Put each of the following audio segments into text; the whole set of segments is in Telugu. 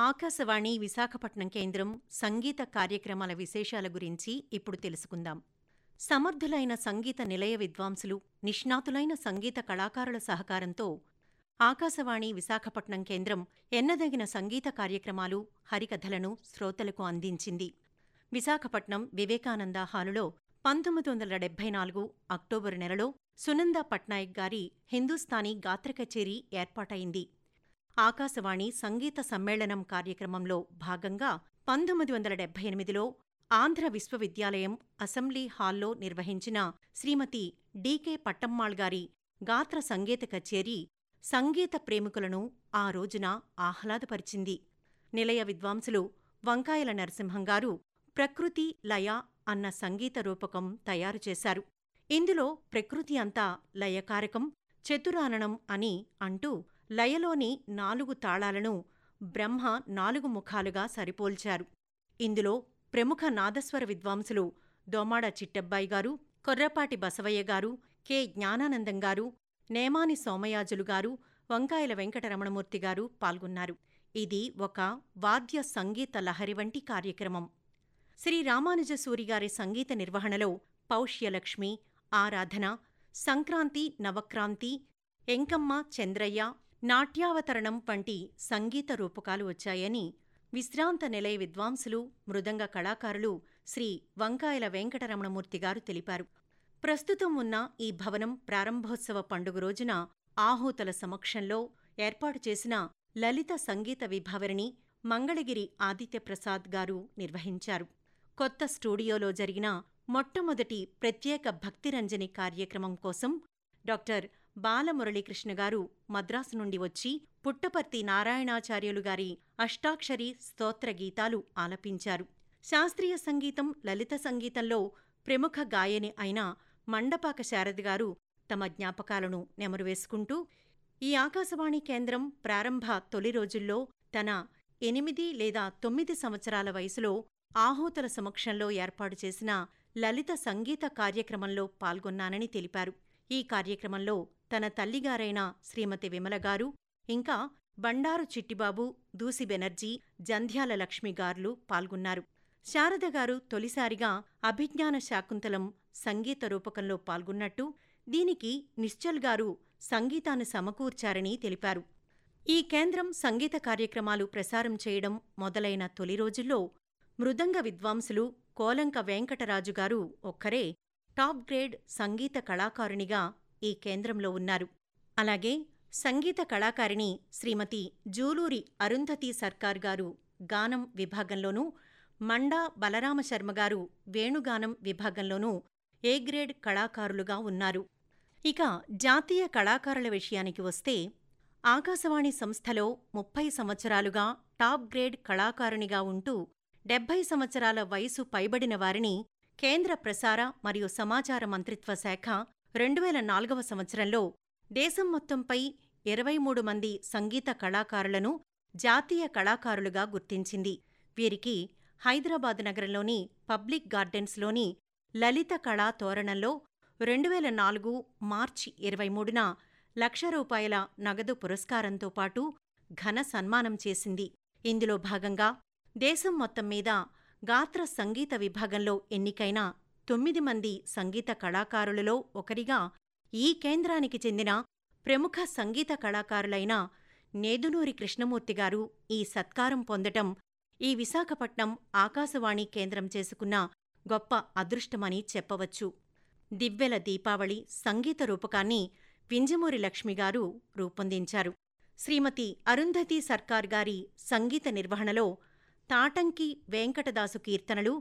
ఆకాశవాణి విశాఖపట్నం కేంద్రం సంగీత కార్యక్రమాల విశేషాల గురించి ఇప్పుడు తెలుసుకుందాం సమర్థులైన సంగీత నిలయ విద్వాంసులు నిష్ణాతులైన సంగీత కళాకారుల సహకారంతో ఆకాశవాణి విశాఖపట్నం కేంద్రం ఎన్నదగిన సంగీత కార్యక్రమాలు హరికథలను శ్రోతలకు అందించింది విశాఖపట్నం వివేకానంద హాలులో పంతొమ్మిది వందల డెబ్బై నాలుగు అక్టోబరు నెలలో సునంద పట్నాయక్ గారి హిందూస్థానీ గాత్ర కచేరీ ఏర్పాటైంది ఆకాశవాణి సంగీత సమ్మేళనం కార్యక్రమంలో భాగంగా పంతొమ్మిది వందల డెబ్బై ఎనిమిదిలో ఆంధ్ర విశ్వవిద్యాలయం అసెంబ్లీ హాల్లో నిర్వహించిన శ్రీమతి డీకే పట్టమ్మాళ్ గారి గాత్ర సంగీత కచేరీ సంగీత ప్రేమికులను ఆ రోజున ఆహ్లాదపరిచింది నిలయ విద్వాంసులు వంకాయల నరసింహంగారు ప్రకృతి లయ అన్న సంగీత రూపకం తయారు చేశారు ఇందులో ప్రకృతి అంతా లయకారకం చతురాననం అని అంటూ లయలోని నాలుగు తాళాలను బ్రహ్మ నాలుగు ముఖాలుగా సరిపోల్చారు ఇందులో ప్రముఖ నాదస్వర విద్వాంసులు దోమాడ చిట్టబ్బాయి గారు కొర్రపాటి బసవయ్య గారు కె జ్ఞానానందం గారు నేమాని సోమయాజులు గారు వంకాయల వెంకటరమణమూర్తి గారు పాల్గొన్నారు ఇది ఒక వాద్య సంగీత లహరి వంటి కార్యక్రమం శ్రీ రామానుజ సూరిగారి సంగీత నిర్వహణలో పౌష్యలక్ష్మి ఆరాధన సంక్రాంతి నవక్రాంతి ఎంకమ్మ చంద్రయ్య నాట్యావతరణం వంటి సంగీత రూపకాలు వచ్చాయని విశ్రాంత నిలయ విద్వాంసులు మృదంగ కళాకారులు శ్రీ వంకాయల వెంకటరమణమూర్తి గారు తెలిపారు ప్రస్తుతం ఉన్న ఈ భవనం ప్రారంభోత్సవ పండుగ రోజున ఆహూతల సమక్షంలో ఏర్పాటు చేసిన లలిత సంగీత విభావరిని మంగళగిరి ఆదిత్యప్రసాద్ గారు నిర్వహించారు కొత్త స్టూడియోలో జరిగిన మొట్టమొదటి ప్రత్యేక భక్తిరంజని కార్యక్రమం కోసం డాక్టర్ బాలమురళీకృష్ణ గారు మద్రాసు నుండి వచ్చి పుట్టపర్తి నారాయణాచార్యులు గారి అష్టాక్షరి స్తోత్ర గీతాలు ఆలపించారు శాస్త్రీయ సంగీతం లలిత సంగీతంలో ప్రముఖ గాయని అయిన మండపాక శారద గారు తమ జ్ఞాపకాలను నెమరువేసుకుంటూ ఈ ఆకాశవాణి కేంద్రం ప్రారంభ తొలి రోజుల్లో తన ఎనిమిది లేదా తొమ్మిది సంవత్సరాల వయసులో ఆహూతల సమక్షంలో ఏర్పాటు చేసిన లలిత సంగీత కార్యక్రమంలో పాల్గొన్నానని తెలిపారు ఈ కార్యక్రమంలో తన తల్లిగారైన శ్రీమతి విమల గారు ఇంకా బండారు చిట్టిబాబు దూసి బెనర్జీ జంధ్యాల లక్ష్మి గారులు పాల్గొన్నారు శారద గారు తొలిసారిగా అభిజ్ఞాన శాకుంతలం సంగీత రూపకంలో పాల్గొన్నట్టు దీనికి నిశ్చల్ గారు సంగీతాన్ని సమకూర్చారని తెలిపారు ఈ కేంద్రం సంగీత కార్యక్రమాలు ప్రసారం చేయడం మొదలైన తొలి రోజుల్లో మృదంగ విద్వాంసులు కోలంక వెంకటరాజు గారు ఒక్కరే టాప్ గ్రేడ్ సంగీత కళాకారునిగా ఈ కేంద్రంలో ఉన్నారు అలాగే సంగీత కళాకారిణి శ్రీమతి జూలూరి అరుంధతి సర్కార్ గారు గానం విభాగంలోనూ మండా బలరామశర్మ గారు వేణుగానం విభాగంలోనూ ఏ గ్రేడ్ కళాకారులుగా ఉన్నారు ఇక జాతీయ కళాకారుల విషయానికి వస్తే ఆకాశవాణి సంస్థలో ముప్పై సంవత్సరాలుగా టాప్ గ్రేడ్ కళాకారునిగా ఉంటూ డెబ్బై సంవత్సరాల వయసు పైబడిన వారిని కేంద్ర ప్రసార మరియు సమాచార మంత్రిత్వ శాఖ రెండువేల నాలుగవ సంవత్సరంలో దేశం మొత్తంపై ఇరవై మూడు మంది సంగీత కళాకారులను జాతీయ కళాకారులుగా గుర్తించింది వీరికి హైదరాబాద్ నగరంలోని పబ్లిక్ గార్డెన్స్లోని లలిత కళా తోరణంలో రెండువేల నాలుగు మార్చి ఇరవై మూడున లక్ష రూపాయల నగదు పురస్కారంతో పాటు ఘన సన్మానం చేసింది ఇందులో భాగంగా దేశం మొత్తం మీద గాత్ర సంగీత విభాగంలో ఎన్నికైన తొమ్మిది మంది సంగీత కళాకారులలో ఒకరిగా ఈ కేంద్రానికి చెందిన ప్రముఖ సంగీత కళాకారులైన నేదునూరి కృష్ణమూర్తి గారు ఈ సత్కారం పొందటం ఈ విశాఖపట్నం ఆకాశవాణి కేంద్రం చేసుకున్న గొప్ప అదృష్టమని చెప్పవచ్చు దివ్వెల దీపావళి సంగీత రూపకాన్ని వింజమూరి లక్ష్మి గారు రూపొందించారు శ్రీమతి అరుంధతి సర్కార్ గారి సంగీత నిర్వహణలో తాటంకి వెంకటదాసు కీర్తనలు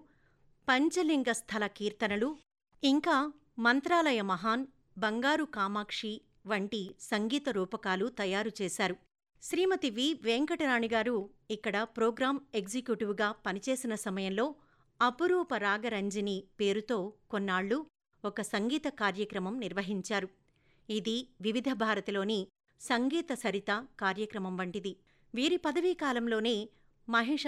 పంచలింగ స్థల కీర్తనలు ఇంకా మంత్రాలయ మహాన్ బంగారు కామాక్షి వంటి సంగీత రూపకాలు తయారు చేశారు శ్రీమతి వి వెంకటరాణి గారు ఇక్కడ ప్రోగ్రాం ఎగ్జిక్యూటివ్గా పనిచేసిన సమయంలో అపురూప రాగరంజిని పేరుతో కొన్నాళ్లు ఒక సంగీత కార్యక్రమం నిర్వహించారు ఇది వివిధ భారతిలోని సంగీత సరిత కార్యక్రమం వంటిది వీరి పదవీ కాలంలోనే మహేష్